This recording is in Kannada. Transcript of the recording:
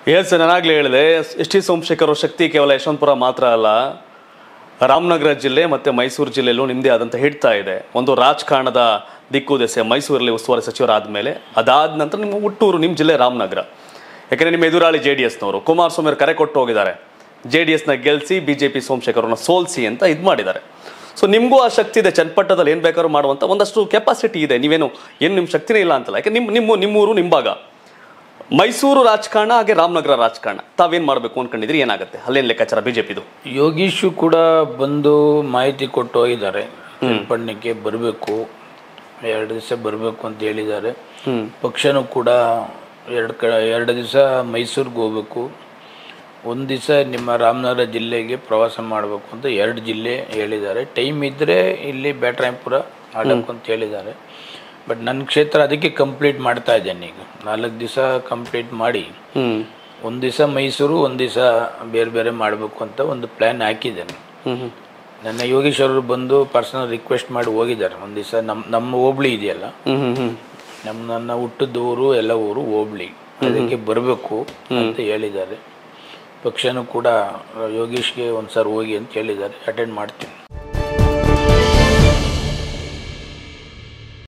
ಎಸ್ ನಾನಾಗ್ಲೇ ಹೇಳಿದೆ ಎಸ್ ಟಿ ಸೋಮಶೇಖರ್ ಅವ್ರ ಶಕ್ತಿ ಕೇವಲ ಯಶವಂತಪುರ ಮಾತ್ರ ಅಲ್ಲ ರಾಮನಗರ ಜಿಲ್ಲೆ ಮತ್ತೆ ಮೈಸೂರು ಜಿಲ್ಲೆಯಲ್ಲೂ ನಿಮ್ಮದೇ ಆದಂಥ ಹಿಡ್ತಾ ಇದೆ ಒಂದು ರಾಜಕಾರಣದ ದಿಕ್ಕು ದೆಸೆ ಮೈಸೂರಲ್ಲಿ ಉಸ್ತುವಾರಿ ಸಚಿವರಾದ ಮೇಲೆ ಅದಾದ ನಂತರ ನಿಮ್ಮ ಹುಟ್ಟೂರು ನಿಮ್ಮ ಜಿಲ್ಲೆ ರಾಮನಗರ ಯಾಕಂದ್ರೆ ನಿಮ್ಮ ಎದುರಾಳಿ ಜೆ ಡಿ ಎಸ್ನವರು ಕುಮಾರಸ್ವಾಮಿ ಅವರು ಕರೆ ಕೊಟ್ಟು ಹೋಗಿದ್ದಾರೆ ಜೆ ಡಿ ಎಸ್ನ ಗೆಲ್ಲಿಸಿ ಬಿ ಜೆ ಪಿ ಸೋಮಶೇಖರ್ ಅವ್ರನ್ನ ಸೋಲಿಸಿ ಅಂತ ಇದು ಮಾಡಿದ್ದಾರೆ ಸೊ ನಿಮಗೂ ಆ ಶಕ್ತಿ ಇದೆ ಚನ್ನಪಟ್ಟಣದಲ್ಲಿ ಏನು ಬೇಕಾದ್ರೂ ಮಾಡುವಂಥ ಒಂದಷ್ಟು ಕೆಪಾಸಿಟಿ ಇದೆ ನೀವೇನು ಏನು ನಿಮ್ಮ ಶಕ್ತಿನೇ ಇಲ್ಲ ಅಂತಲ್ಲ ಯಾಕೆ ನಿಮ್ಮ ನಿಮ್ಮ ನಿಮ್ಮೂರು ನಿಮ್ಮ ಭಾಗ ಮೈಸೂರು ರಾಜಕಾರಣ ಹಾಗೆ ರಾಮನಗರ ರಾಜಕಾರಣ ತಾವೇನು ಮಾಡಬೇಕು ಅನ್ಕೊಂಡಿದ್ರಿ ಏನಾಗುತ್ತೆ ಅಲ್ಲೇನು ಲೆಕ್ಕಾಚಾರ ಬಿಜೆಪಿದು ಯೋಗೀಶು ಕೂಡ ಬಂದು ಮಾಹಿತಿ ಕೊಟ್ಟು ಹೋಗಿದ್ದಾರೆ ಚನ್ನಪಟ್ಟಣಕ್ಕೆ ಬರಬೇಕು ಎರಡು ದಿವಸ ಬರಬೇಕು ಅಂತ ಹೇಳಿದ್ದಾರೆ ಪಕ್ಷನೂ ಕೂಡ ಎರಡು ಕ ಎರಡು ದಿವಸ ಮೈಸೂರಿಗೆ ಹೋಗ್ಬೇಕು ಒಂದು ದಿವಸ ನಿಮ್ಮ ರಾಮನಗರ ಜಿಲ್ಲೆಗೆ ಪ್ರವಾಸ ಮಾಡಬೇಕು ಅಂತ ಎರಡು ಜಿಲ್ಲೆ ಹೇಳಿದ್ದಾರೆ ಟೈಮ್ ಇದ್ದರೆ ಇಲ್ಲಿ ಬ್ಯಾಟ್ರಾಯಪುರ ಆಡಬೇಕು ಅಂತ ಹೇಳಿದ್ದಾರೆ ಬಟ್ ನನ್ನ ಕ್ಷೇತ್ರ ಅದಕ್ಕೆ ಕಂಪ್ಲೀಟ್ ಮಾಡ್ತಾ ಇದ್ದೇನೆ ಈಗ ನಾಲ್ಕು ದಿವಸ ಕಂಪ್ಲೀಟ್ ಮಾಡಿ ಹ್ಮ್ ಒಂದು ದಿವಸ ಮೈಸೂರು ಒಂದು ದಿವಸ ಬೇರೆ ಬೇರೆ ಮಾಡಬೇಕು ಅಂತ ಒಂದು ಪ್ಲ್ಯಾನ್ ಹಾಕಿದ್ದೇನೆ ಹ್ಮ್ ಹ್ಮ್ ನನ್ನ ಯೋಗೇಶ್ವರರು ಬಂದು ಪರ್ಸನಲ್ ರಿಕ್ವೆಸ್ಟ್ ಮಾಡಿ ಹೋಗಿದ್ದಾರೆ ಒಂದು ದಿವಸ ನಮ್ಮ ನಮ್ಮ ಹೋಬಳಿ ಇದೆಯಲ್ಲ ಹ್ಮ್ ಹ್ಮ್ ಹ್ಮ್ ನಮ್ಮ ನನ್ನ ಹುಟ್ಟಿದ ಊರು ಎಲ್ಲ ಊರು ಹೋಬಳಿ ಅದಕ್ಕೆ ಬರಬೇಕು ಅಂತ ಹೇಳಿದ್ದಾರೆ ಪಕ್ಷನೂ ಕೂಡ ಯೋಗೇಶ್ಗೆ ಒಂದು ಸರ್ ಹೋಗಿ ಅಂತ ಹೇಳಿದ್ದಾರೆ ಅಟೆಂಡ್ ಮಾಡ್ತೀನಿ